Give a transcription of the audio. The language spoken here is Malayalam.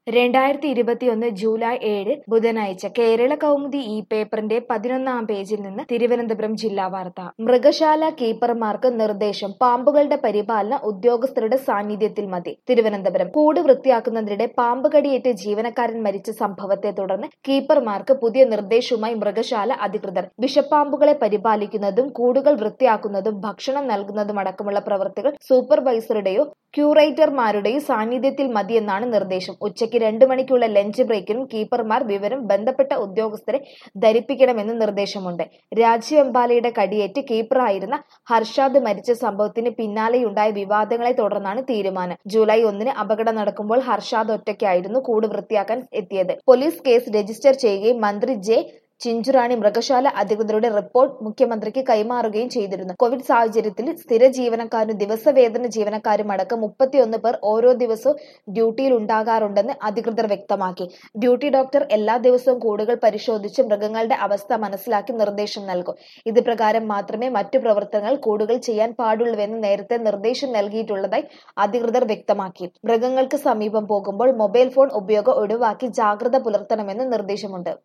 രണ്ടായിരത്തി ഇരുപത്തിയൊന്ന് ജൂലൈ ഏഴ് ബുധനാഴ്ച കേരള കൗമുദി ഈ പേപ്പറിന്റെ പതിനൊന്നാം പേജിൽ നിന്ന് തിരുവനന്തപുരം ജില്ലാ വാർത്ത മൃഗശാല കീപ്പർമാർക്ക് നിർദ്ദേശം പാമ്പുകളുടെ പരിപാലന ഉദ്യോഗസ്ഥരുടെ സാന്നിധ്യത്തിൽ മതി തിരുവനന്തപുരം കൂട് വൃത്തിയാക്കുന്നതിനിടെ പാമ്പ് കടിയേറ്റ് ജീവനക്കാരൻ മരിച്ച സംഭവത്തെ തുടർന്ന് കീപ്പർമാർക്ക് പുതിയ നിർദ്ദേശവുമായി മൃഗശാല അധികൃതർ വിഷപ്പാമ്പുകളെ പരിപാലിക്കുന്നതും കൂടുകൾ വൃത്തിയാക്കുന്നതും ഭക്ഷണം നൽകുന്നതും അടക്കമുള്ള പ്രവൃത്തികൾ സൂപ്പർവൈസറുടെയോ ക്യൂറേറ്റർമാരുടെയോ സാന്നിധ്യത്തിൽ മതിയെന്നാണ് നിർദ്ദേശം ഉച്ചയ്ക്ക് രണ്ടു മണിക്കുള്ള ലഞ്ച് ബ്രേക്കിനും കീപ്പർമാർ വിവരം ബന്ധപ്പെട്ട ഉദ്യോഗസ്ഥരെ ധരിപ്പിക്കണമെന്ന് നിർദ്ദേശമുണ്ട് രാജീവ് അംബാലയുടെ കടിയേറ്റ് കീപ്പറായിരുന്ന ഹർഷാദ് മരിച്ച സംഭവത്തിന് പിന്നാലെയുണ്ടായ വിവാദങ്ങളെ തുടർന്നാണ് തീരുമാനം ജൂലൈ ഒന്നിന് അപകടം നടക്കുമ്പോൾ ഹർഷാദ് ഒറ്റയ്ക്കായിരുന്നു കൂട് വൃത്തിയാക്കാൻ എത്തിയത് പോലീസ് കേസ് രജിസ്റ്റർ ചെയ്യുകയും മന്ത്രി ജെ ചിഞ്ചുറാണി മൃഗശാല അധികൃതരുടെ റിപ്പോർട്ട് മുഖ്യമന്ത്രിക്ക് കൈമാറുകയും ചെയ്തിരുന്നു കോവിഡ് സാഹചര്യത്തിൽ സ്ഥിര ജീവനക്കാരും ദിവസവേതന ജീവനക്കാരും അടക്കം മുപ്പത്തിയൊന്ന് പേർ ഓരോ ദിവസവും ഡ്യൂട്ടിയിൽ ഉണ്ടാകാറുണ്ടെന്ന് അധികൃതർ വ്യക്തമാക്കി ഡ്യൂട്ടി ഡോക്ടർ എല്ലാ ദിവസവും കൂടുകൾ പരിശോധിച്ച് മൃഗങ്ങളുടെ അവസ്ഥ മനസ്സിലാക്കി നിർദ്ദേശം നൽകും ഇത് പ്രകാരം മാത്രമേ മറ്റു പ്രവർത്തനങ്ങൾ കൂടുകൾ ചെയ്യാൻ പാടുള്ളൂവെന്ന് നേരത്തെ നിർദ്ദേശം നൽകിയിട്ടുള്ളതായി അധികൃതർ വ്യക്തമാക്കി മൃഗങ്ങൾക്ക് സമീപം പോകുമ്പോൾ മൊബൈൽ ഫോൺ ഉപയോഗം ഒഴിവാക്കി ജാഗ്രത പുലർത്തണമെന്ന് നിർദ്ദേശമുണ്ട്